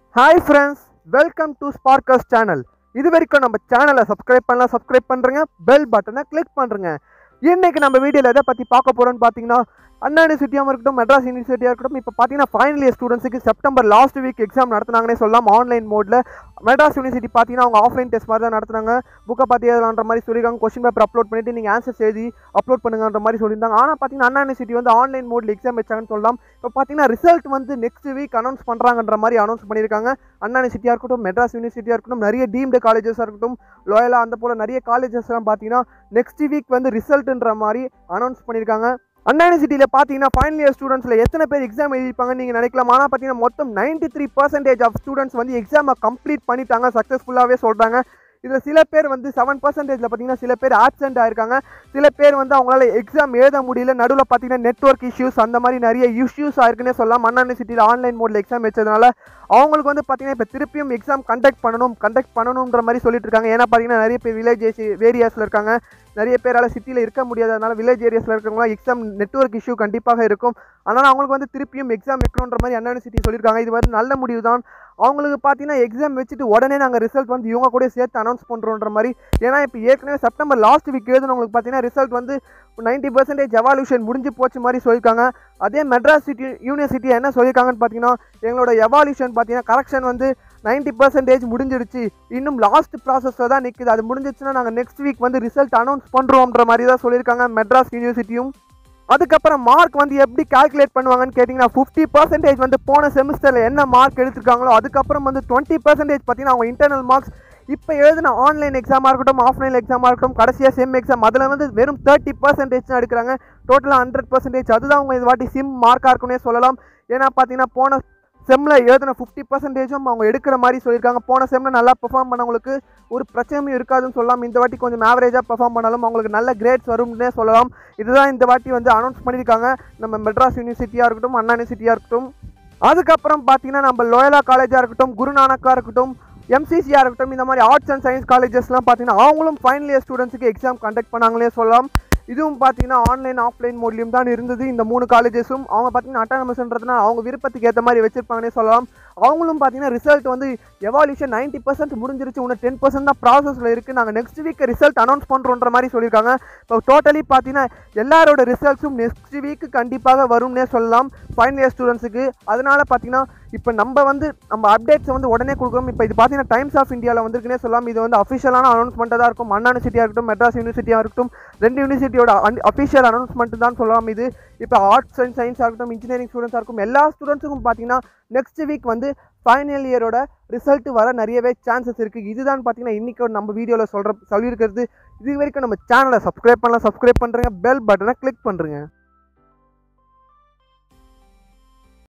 hi friends welcome to Sparks channel இது வரைக்கும் நம்ம சேனலை சப்ஸ்கிரைப் பண்ணலாம் சப்ஸ்கிரைப் பண்ணுறங்க பெல் பட்டனை கிளிக் பண்ணுறங்க இன்னைக்கு நம்ம வீடியோவில் எதை பற்றி பார்க்க போகிறோம்னு பார்த்தீங்கன்னா அண்ணா யூனிவர்சிட்டியாக இருக்கட்டும் மெட்ராஸ் யூனிவர்சிட்டியாக இருக்கட்டும் இப்போ பார்த்தீங்கன்னா ஃபைனல் இயர் ஸ்டூடெண்ட்ஸுக்கு செப்டம்பர் லாஸ்ட் வீக் எக்ஸாம் நடத்துனாங்கன்னே சொல்லலாம் ஆன்லைன் மோடில் மெட்ராஸ் யூனிவர்சிட்டி பார்த்தீங்கன்னா அவங்க ஆஃப்லைன் டெஸ்ட் மாதிரி தான் நடத்துனாங்க புக்கை பார்த்து எழுதலான்ற மாதிரி சொல்லியிருக்காங்க கொஸ்டின் பேப்பர் அப்லோட் பண்ணிட்டு நீங்கள் ஆன்சர்ஸ் எழுதி அப்லோட் பண்ணுங்கன்ற மாதிரி சொல்லியிருந்தாங்க ஆனால் பார்த்தீங்கன்னா அண்ணா யூனிவர்சிட்டி வந்து ஆன்லைன் மோடில் எக்ஸாம் வச்சாங்கன்னு சொல்லலாம் இப்போ பார்த்தீங்கன்னா ரிசல்ட் வந்து நெக்ஸ்ட் வீக் அனௌன்ஸ் பண்ணுறாங்கன்ற மாதிரி அனௌன்ஸ் பண்ணியிருக்காங்க அண்ணா யூனிவர்சிட்டியாக இருக்கட்டும் மெட்ராஸ் யூனிவர்சிட்டியாக இருக்கட்டும் நிறைய டீம்டு காலேஜஸாக இருக்கட்டும் லோயலா அந்த போல் நிறைய காலேஜஸ்லாம் பார்த்தீங்கன்னா நெக்ஸ்ட் வீக் வந்து ரிசல்ட்டுன்ற மாதிரி அனௌன்ஸ் பண்ணியிருக்காங்க அண்ணா யூனிவர்சிட்டியில் பார்த்தீங்கன்னா ஃபைனல் இயர் ஸ்டூடெண்ட்ஸில் எத்தனை பேர் எக்ஸாம் எழுதிப்பாங்கன்னு நீங்கள் நினைக்கலாம் ஆனால் பார்த்தீங்கன்னா மொத்தம் ninety three percentage of students வந்து எக்ஸாமை கம்ப்ளீட் பண்ணிட்டாங்க சக்ஸஸ்ஃபுல்லாகவே சொல்கிறாங்க இதில் சில பேர் வந்து செவன் பர்சன்டேஜில் பார்த்தீங்கன்னா சில பேர் ஆப்சென்ட் ஆயிருக்காங்க சில பேர் வந்து அவங்களால எக்ஸாம் எழுத முடியல நடுவில் பார்த்தீங்கன்னா நெட்ஒர்க் இஷ்யூஸ் அந்த மாதிரி நிறைய இஷ்யூஸ் ஆயிருக்குன்னே சொல்லலாம் அண்ணா யூனிவர்சிட்டியில் ஆன்லைன் மோடில் எக்ஸாம் வச்சதுனால அவங்களுக்கு வந்து பார்த்தீங்கன்னா இப்போ திருப்பியும் எக்ஸாம் கண்டக்ட் பண்ணணும் கண்டக்ட் பண்ணணுன்ற மாதிரி சொல்லிட்டு இருக்காங்க ஏன்னா பார்த்தீங்கன்னா நிறைய பேர் வில்லேஜ் ஏரியாஸில் இருக்காங்க நிறைய பேரால் சிட்டியில் இருக்க முடியாததுனால வில்லேஜ் ஏரியாஸில் இருக்கிறவங்களாம் எக்ஸாம் நெட்ஒர்க் இஷ்யூ கண்டிப்பாக இருக்கும் அதனால் அவங்களுக்கு வந்து திருப்பியும் எக்ஸாம் வைக்கணுன்ற மாதிரி அண்ணா யூனிவர்சிட்டி சொல்லியிருக்காங்க இது வந்து நல்ல முடிவு தான் அவங்களுக்கு பார்த்தீங்கன்னா எக்ஸாம் வச்சுட்டு உடனே நாங்கள் ரிசல்ட் வந்து இவங்க கூட சேர்த்து அனௌன்ஸ் பண்ணுறோன்ற மாதிரி ஏன்னா இப்போ ஏற்கனவே செப்டம்பர் லாஸ்ட் வீக் எழுதுனவங்களுக்கு பார்த்தீங்கன்னா ரிசல்ட் வந்து நைன்ட்டி பர்சன்டேஜ் எவால்யூஷன் முடிஞ்சு போச்சு மாதிரி சொல்லியிருக்காங்க அதே மெட்ராஸ் சிட்டி யூனிவர்சிட்டி என்ன சொல்லியிருக்காங்கன்னு பார்த்தீங்கன்னா எங்களோட எவால்யூஷன் பார்த்தீங்கன்னா கரெக்ஷன் வந்து நைன்ட்டி பர்சன்டேஜ் முடிஞ்சிடுச்சு இன்னும் லாஸ்ட் ப்ராசஸில் தான் நிற்குது அது முடிஞ்சிச்சுன்னா நாங்கள் நெக்ஸ்ட் வீக் வந்து ரிசல்ட் அனௌன்ஸ் பண்ணுறோன்ற மாதிரி தான் சொல்லியிருக்காங்க மெட்ராஸ் யூனிவர்சிட்டியும் அதுக்கப்புறம் மார்க் வந்து எப்படி கால்குலேட் பண்ணுவாங்கன்னு கேட்டிங்கன்னா ஃபிஃப்டி பர்சன்டேஜ் வந்து போன செமிஸ்டரில் என்ன மார்க் எடுத்திருக்காங்களோ அதுக்கப்புறம் வந்து டுவெண்ட்டி பர்சன்டேஜ் பார்த்தீங்கன்னா அவங்க இன்டர்னல் மார்க்ஸ் இப்போ எழுதின ஆன்லைன் எக்ஸாமாக இருக்கட்டும் ஆஃப்லைன் எக்ஸாமாக இருக்கட்டும் கடைசியாக செம் எக்ஸாம் அதில் வந்து வெறும் தேர்ட்டி பர்சன்டேஜ் தான் எடுக்கிறாங்க டோட்டலாக ஹண்ட்ரட் பர்சன்டேஜ் அதுதான் அவங்க இது வாட்டி சிம் மார்க்காக இருக்குன்னே சொல்லலாம் ஏன்னா பார்த்தீங்கன்னா போன செம்மில் எழுதின ஃபிஃப்டி பர்சன்டேஜும் அவங்க எடுக்கிற மாதிரி சொல்லியிருக்காங்க போன செம்மில் நல்லா பெர்ஃபார்ம் பண்ணவங்களுக்கு ஒரு பிரச்சனையும் இருக்காதுன்னு சொல்லலாம் இந்த வாட்டி கொஞ்சம் ஆவரேஜாக பெர்ஃபார்ம் பண்ணாலும் அவங்களுக்கு நல்ல கிரேட்ஸ் வரும்னே சொல்லலாம் இதுதான் இந்த வாட்டி வந்து அனௌன்ஸ் பண்ணியிருக்காங்க நம்ம மெட்ராஸ் யூனிவர்சிட்டியாக இருக்கட்டும் அண்ணா யூனிவர்சிட்டியாக இருக்கட்டும் அதுக்கப்புறம் பார்த்தீங்கன்னா நம்ம லோயலா காலேஜாக இருக்கட்டும் குருநானக்காக இருக்கட்டும் எம்சிசியாக இருக்கட்டும் இந்த மாதிரி ஆர்ட்ஸ் அண்ட் சயின்ஸ் காலேஜஸ்லாம் பார்த்தீங்கன்னா அவங்களும் ஃபைனல் இயர் ஸ்டூடெண்ட்ஸுக்கு எக்ஸாம் கண்டக்ட் பண்ணாங்களே சொல்லலாம் இதுவும் பார்த்தீங்கன்னா ஆன்லைன் ஆஃப்லைன் மோட்லையும் தான் இருந்தது இந்த மூணு காலேஜஸும் அவங்க பார்த்தீங்கன்னா அட்டானமஸ்ன்றதுனால அவங்க விருப்பத்துக்கு ஏற்ற மாதிரி வச்சிருப்பாங்கன்னே சொல்லலாம் அவங்களும் பார்த்தீங்கன்னா ரிசல்ட் வந்து எவால்யூஷன் நைன்ட்டி பர்சன்ட் முடிஞ்சிருச்சு இன்னும் டென் பர்சன்ட் தான் ப்ராசஸில் இருக்குது நாங்கள் நெக்ஸ்ட் வீக் ரிசல்ட் அனௌன்ஸ் பண்ணுறோன்ற மாதிரி சொல்லியிருக்காங்க இப்போ டோட்டலி பார்த்தீங்கன்னா எல்லாரோட ரிசல்ட்ஸும் நெக்ஸ்ட் வீக் கண்டிப்பாக வரும்னே சொல்லலாம் ஃபைனல் இயர் ஸ்டூடெண்ட்ஸுக்கு அதனால பார்த்தீங்கன்னா இப்போ நம்ம வந்து நம்ம அப்டேட்ஸ் வந்து உடனே கொடுக்குறோம் இப்போ இது பார்த்தீங்கன்னா டைம்ஸ் ஆஃப் இந்தியாவில் வந்திருக்குன்னே சொல்லலாம் இது வந்து அஃபிஷியலான அனௌன்ஸ்மெண்ட்டாக தான் இருக்கும் அண்ணா யூனிவர்சிட்டியாக இருக்கட்டும் மெட்ராஸ் யூனிவர்சிட்டியாக இருக்கட்டும் ரெண்டு யூனிவர்சிட்டியோட அஃபிஷியல் அனௌன்ஸ்மெண்ட் தான் சொல்லலாம் இது இப்போ ஆர்ட்ஸ் அண்ட் சயின்ஸாக இருக்கட்டும் இன்ஜினியரிங் ஸ்டூடெண்ட்ஸாக இருக்கும் எல்லா ஸ்டூடெண்ட்ஸுக்கும் பார்த்தீங்கன்னா நெக்ஸ்ட் வீக் வந்து ஃபைனல் இயரோட ரிசல்ட் வர நிறையவே சான்சஸ் இருக்குது இதுதான் பார்த்தீங்கன்னா இன்றைக்கி நம்ம வீடியோவில் சொல்கிற சொல்லியிருக்கிறது இது வரைக்கும் நம்ம சேனலை சப்ஸ்கிரைப் பண்ணலாம் சப்ஸ்கிரைப் பண்ணுறேங்க பெல் பட்டனை கிளிக் பண்ணுறேங்க